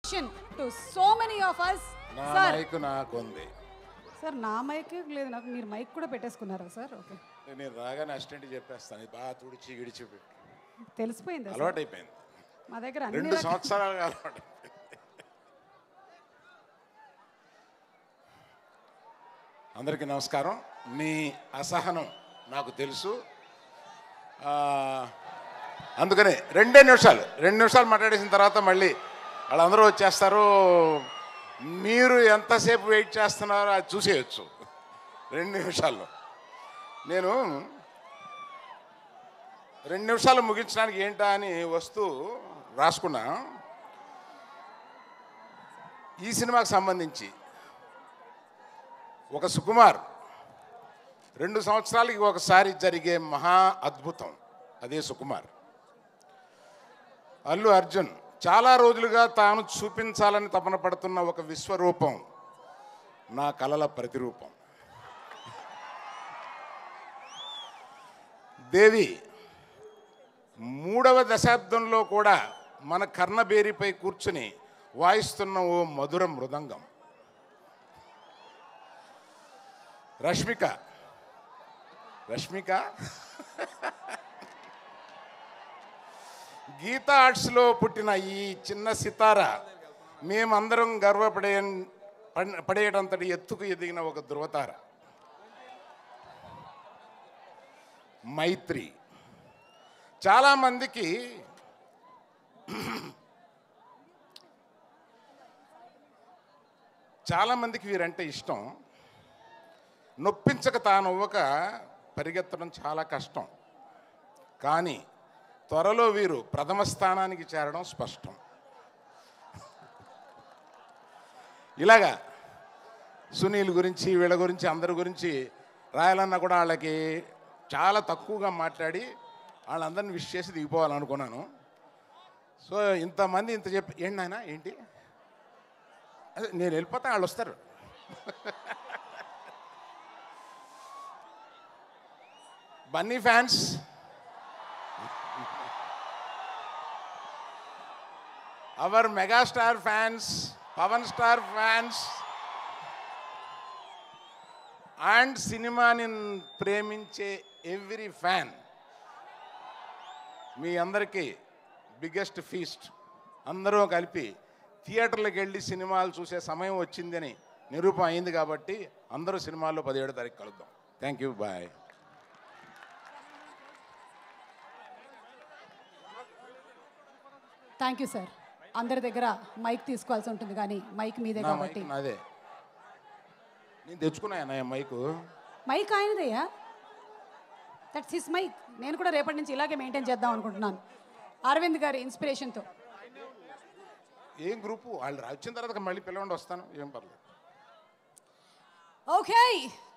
to so many of us నా sir mike నాకుంది sir నా మైక్ లేదు నాకు మీరు మైక్ కూడా పెట్టేసుకున్నారా సార్ ఓకే నేను రాగానే అసిస్టెంట్ చెప్పేస్తాను ఇది బాగా తుడిచి గిడిచి పెట్టి తెలిసిపోయిందా సార్ అలవాటు అయిపోయింది మా దగ్గర అన్ని రెండు రకాల- సంవత్సరాలుగా అలవాటు అందరికీ నమస్కారం మీ అసహనం నాకు తెలుసు ఆ, అందుకని రెండే నిమిషాలు రెండు నిమిషాలు మాట్లాడేసిన తర్వాత మళ్ళీ వాళ్ళందరూ వచ్చేస్తారు మీరు ఎంతసేపు వెయిట్ చేస్తున్నారో అది చూసేయచ్చు రెండు నిమిషాల్లో నేను రెండు నిమిషాలు ముగించడానికి ఏంటా అని వస్తూ రాసుకున్నా ఈ సినిమాకి సంబంధించి ఒక సుకుమార్ రెండు సంవత్సరాలకి ఒకసారి జరిగే మహా అద్భుతం అదే సుకుమార్ అల్లు అర్జున్ చాలా రోజులుగా తాను చూపించాలని తపన పడుతున్న ఒక విశ్వరూపం నా కలల ప్రతిరూపం దేవి మూడవ దశాబ్దంలో కూడా మన కర్ణబేరిపై కూర్చుని వాయిస్తున్న ఓ మధుర మృదంగం రష్మిక రష్మిక గీతా ఆర్ట్స్లో పుట్టిన ఈ చిన్న సితార మేమందరం గర్వపడే పడ్- పడేటంతటి ఎత్తుకు ఎదిగిన ఒక ధృవతార మైత్రి చాలామందికి చాలామందికి వీరంటే ఇష్టం నొప్పించక తానవ్వక పరిగెత్తడం చాలా కష్టం కానీ త్వరలో వీరు ప్రథమ స్థానానికి చేరడం స్పష్టం ఇలాగా సునీల్ గురించి వీళ్ళ గురించి అందరి గురించి రాయాలన్నా కూడా వాళ్ళకి చాలా తక్కువగా మాట్లాడి వాళ్ళందరిని విష్ చేసి దిగిపోవాలనుకున్నాను సో ఇంతమంది ఇంత చెప్పి ఏంటి నాయన ఏంటి అదే నేను వెళ్ళిపోతే వాళ్ళు వస్తారు Bunny fans our megastar fans Pawan star fans and సినిమాని ప్రేమించే ఎవ్రీ ఫ్యాన్ మీ అందరికీ బిగ్గెస్ట్ ఫీస్ట్ అందరూ కలిపి థియేటర్లకు వెళ్ళి సినిమాలు చూసే సమయం వచ్చిందని నిరూపణ అయింది కాబట్టి అందరూ సినిమాల్లో పదిహేడు తారీఖు కలుద్దాం thank you bye thank you sir అందరి దగ్గర మైక్ తీసుకోవాల్సి ఉంటుంది కానీ మైక్ మీదే నా కాబట్టి మైక్ నాదే నేను తెచ్చుకున్నా మైకు మైక్ ఆయనదయ్యా దట్స్ హిస్ మైక్ నేను కూడా రేపటి నుంచి ఇలాగే మెయింటైన్ చేద్దాం అనుకుంటున్నాను అరవింద్ గారి ఇన్స్పిరేషన్తో ఏం గ్రూపు వాళ్ళు వచ్చిన తర్వాత మళ్ళీ పిలవండి వస్తాను ఏం పర్లేదు ఓకే